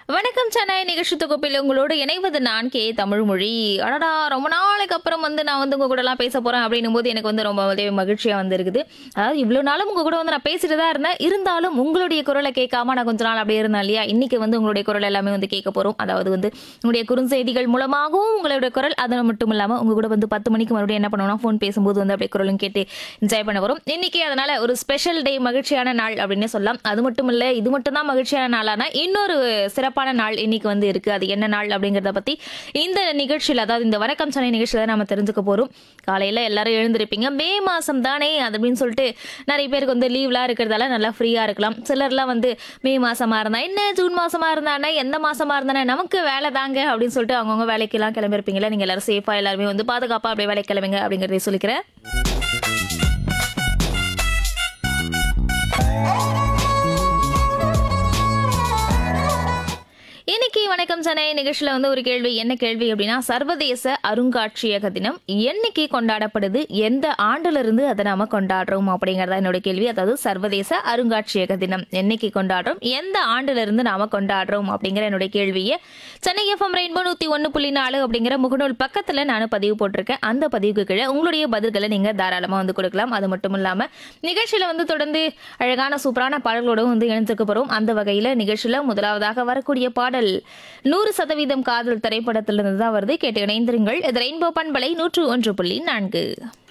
வணக்கம் சென்னை நிகழ்ச்சி தொகுப்பில் உங்களோடு இணைவது நான் கே தமிழ்மொழி அடடா ரொம்ப நாளைக்கு அப்புறம் வந்து நான் வந்து உங்க கூட எல்லாம் பேச போறேன் அப்படின்னும் போது எனக்கு வந்து ரொம்ப வந்து மகிழ்ச்சியா வந்து இருக்குது அதாவது இவ்வளவு நாளும் உங்க கூட வந்து நான் பேசிட்டு தான் இருந்தேன் இருந்தாலும் உங்களுடைய குரலை கேட்காம நான் கொஞ்ச நாள் அப்படியே இருந்தேன் இல்லையா இன்னைக்கு வந்து உங்களுடைய குரல் எல்லாமே வந்து கேட்க போறோம் அதாவது வந்து உங்களுடைய குறுஞ்செய்திகள் மூலமாகவும் உங்களுடைய குரல் அது மட்டும் இல்லாம உங்க கூட வந்து பத்து மணிக்கு மறுபடியும் என்ன பண்ணுவோம்னா ஃபோன் பேசும்போது வந்து அப்படியே குரலும் கேட்டு என்ஜாய் பண்ண வரும் இன்னைக்கு அதனால ஒரு ஸ்பெஷல் டே மகிழ்ச்சியான நாள் அப்படின்னு சொல்லலாம் அது மட்டும் இல்ல இது மட்டும் தான் மகிழ்ச்சியான நாளான இன்னொரு சிறப்பான நாள் இன்னைக்கு வந்து இருக்கு அது என்ன நாள் அப்படிங்கறத பத்தி இந்த நிகழ்ச்சியில் அதாவது இந்த வணக்கம் சொன்ன நிகழ்ச்சியில நம்ம தெரிஞ்சுக்க போறோம் காலையில எல்லாரும் எழுந்திருப்பீங்க மே மாசம் தானே அது அப்படின்னு சொல்லிட்டு நிறைய பேருக்கு வந்து லீவ்லாம் இருக்கிறதால நல்லா ஃப்ரீயா இருக்கலாம் சிலர்லாம் வந்து மே மாசமா இருந்தா என்ன ஜூன் மாசமா இருந்தானே எந்த மாசமா இருந்தானே நமக்கு வேலை தாங்க அப்படின்னு சொல்லிட்டு அவங்கவுங்க வேலைக்கெல்லாம் கிளம்பிருப்பீங்களா நீங்க எல்லாரும் சேஃபா எல்லாருமே வந்து பாதுகாப்பா அப்படியே வேலைக்கு கிளம்புங்க அப்படிங்கறதை சொல்லிக்கிறேன் இன்னைக்கு வணக்கம் சென்னை நிகழ்ச்சியில வந்து ஒரு கேள்வி என்ன கேள்வி அப்படின்னா சர்வதேச அருங்காட்சியக தினம் என்னைக்கு கொண்டாடப்படுது எந்த ஆண்டுல இருந்து அதை நாம கொண்டாடுறோம் அப்படிங்கறத என்னோட கேள்வி அதாவது சர்வதேச அருங்காட்சியக தினம் என்னைக்கு கொண்டாடுறோம் எந்த ஆண்டுல இருந்து நாம கொண்டாடுறோம் அப்படிங்கிற என்னோட கேள்வியை சென்னை எஃப்எம் ரெயின்போ நூத்தி ஒன்னு புள்ளி நாலு அப்படிங்கிற முகநூல் பக்கத்துல நான் பதிவு போட்டிருக்கேன் அந்த பதிவுக்கு கீழே உங்களுடைய பதில்களை நீங்க தாராளமா வந்து கொடுக்கலாம் அது மட்டும் இல்லாம நிகழ்ச்சியில வந்து தொடர்ந்து அழகான சூப்பரான பாடல்களோட வந்து இணைந்திருக்க போறோம் அந்த வகையில நிகழ்ச்சியில முதலாவதாக வரக்கூடிய பாடல் நூறு சதவீதம் காதல் திரைப்படத்திலிருந்து தான் வருது கேட்டு இணைந்திருங்கள் இது ரெயின்போ பண்பலை நூற்று ஒன்று புள்ளி நான்கு